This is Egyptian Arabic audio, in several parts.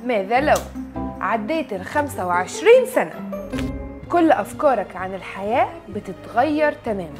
ماذا لو عديت ال 25 سنة كل أفكارك عن الحياة بتتغير تماما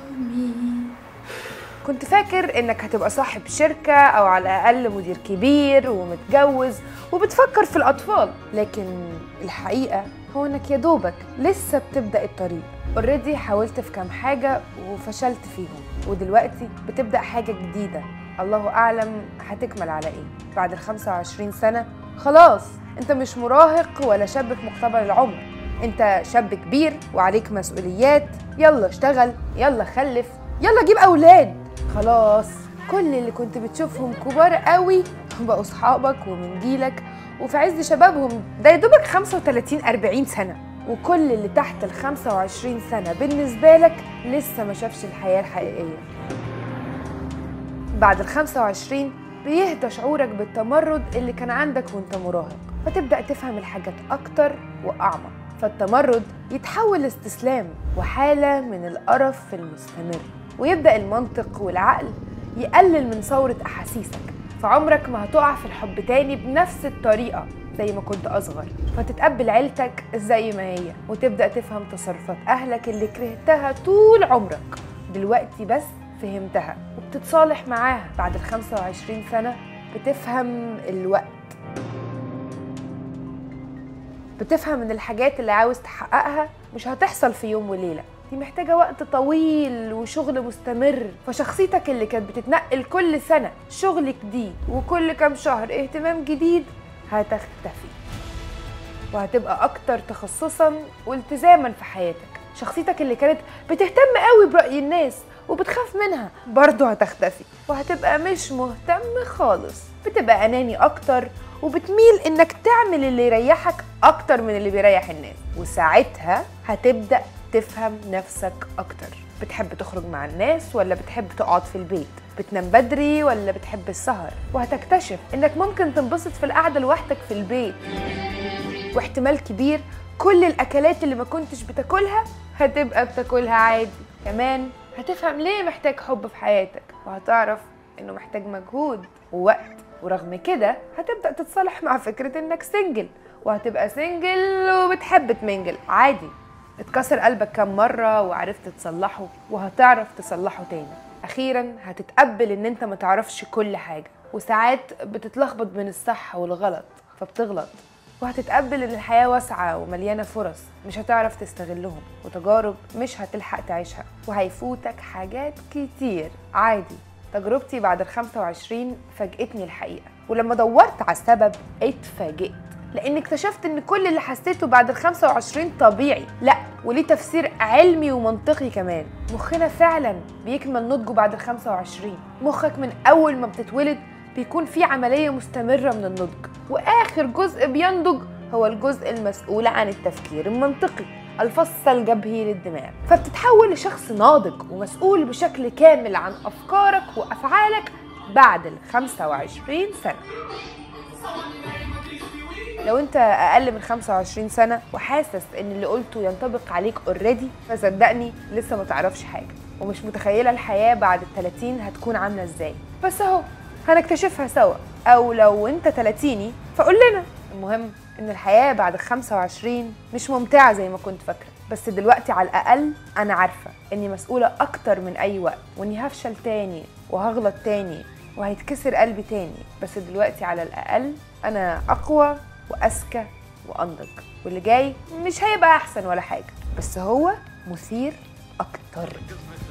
كنت فاكر إنك هتبقى صاحب شركة أو على الأقل مدير كبير ومتجوز وبتفكر في الأطفال لكن الحقيقة هو إنك يا دوبك لسه بتبدأ الطريق اوريدي حاولت في كام حاجة وفشلت فيهم ودلوقتي بتبدأ حاجة جديدة الله أعلم هتكمل على إيه بعد ال 25 سنة خلاص أنت مش مراهق ولا شاب في مقتبل العمر أنت شاب كبير وعليك مسؤوليات يلا اشتغل يلا خلف يلا جيب أولاد خلاص كل اللي كنت بتشوفهم كبار قوي بقوا صحابك ومن جيلك وفي عز شبابهم ده يا دوبك 35 40 سنة وكل اللي تحت ال 25 سنة بالنسبة لك لسه ما شافش الحياة الحقيقية بعد ال 25 بيهدى شعورك بالتمرد اللي كان عندك وانت مراهق فتبدأ تفهم الحاجات أكتر وأعمق فالتمرد يتحول لاستسلام وحالة من القرف المستمر ويبدأ المنطق والعقل يقلل من ثورة أحاسيسك فعمرك ما هتقع في الحب تاني بنفس الطريقة زي ما كنت أصغر فتتقبل عيلتك زي ما هي وتبدأ تفهم تصرفات أهلك اللي كرهتها طول عمرك دلوقتي بس فهمتها وبتتصالح معاها بعد ال 25 سنة بتفهم الوقت بتفهم ان الحاجات اللي عاوز تحققها مش هتحصل في يوم وليلة دي محتاجة وقت طويل وشغل مستمر فشخصيتك اللي كانت بتتنقل كل سنة شغل جديد وكل كام شهر اهتمام جديد هتختفي وهتبقى أكتر تخصصا والتزاما في حياتك شخصيتك اللي كانت بتهتم قوي برأي الناس وبتخاف منها برضه هتختفي وهتبقى مش مهتم خالص بتبقى أناني أكتر وبتميل إنك تعمل اللي يريحك أكتر من اللي بيريح الناس وساعتها هتبدأ تفهم نفسك أكتر بتحب تخرج مع الناس ولا بتحب تقعد في البيت بتنام بدري ولا بتحب السهر وهتكتشف إنك ممكن تنبسط في القعدة لوحدك في البيت واحتمال كبير كل الأكلات اللي ما كنتش بتاكلها هتبقى بتاكلها عادي كمان هتفهم ليه محتاج حب في حياتك وهتعرف إنه محتاج مجهود ووقت ورغم كده هتبدأ تتصالح مع فكرة إنك سنجل وهتبقى سنجل وبتحب تمنجل عادي اتكسر قلبك كام مرة وعرفت تصلحه وهتعرف تصلحه تاني أخيرا هتتقبل إن أنت ما تعرفش كل حاجة وساعات بتتلخبط بين الصح والغلط فبتغلط وهتتقبل ان الحياة واسعة ومليانة فرص مش هتعرف تستغلهم وتجارب مش هتلحق تعيشها وهيفوتك حاجات كتير عادي تجربتي بعد ال 25 فاجئتني الحقيقة ولما دورت على السبب اتفاجئت لان اكتشفت ان كل اللي حسيته بعد ال 25 طبيعي لا وليه تفسير علمي ومنطقي كمان مخنا فعلا بيكمل نضجه بعد ال 25 مخك من اول ما بتتولد بيكون في عملية مستمرة من النضج وآخر جزء بينضج هو الجزء المسؤول عن التفكير المنطقي الفص الجبهي للدماغ فبتتحول لشخص ناضج ومسؤول بشكل كامل عن أفكارك وأفعالك بعد ال 25 سنة لو انت اقل من 25 سنه وحاسس ان اللي قلته ينطبق عليك اوريدي فصدقني لسه ما تعرفش حاجه ومش متخيله الحياه بعد ال 30 هتكون عامله ازاي بس اهو هنكتشفها سوا او لو انت تلاتيني فقول لنا المهم ان الحياه بعد ال 25 مش ممتعه زي ما كنت فاكره بس دلوقتي على الاقل انا عارفه اني مسؤوله اكتر من اي وقت واني هفشل تاني وهغلط تاني وهيتكسر قلبي تاني بس دلوقتي على الاقل انا اقوى واذكى وانضج واللي جاي مش هيبقى احسن ولا حاجه بس هو مثير اكتر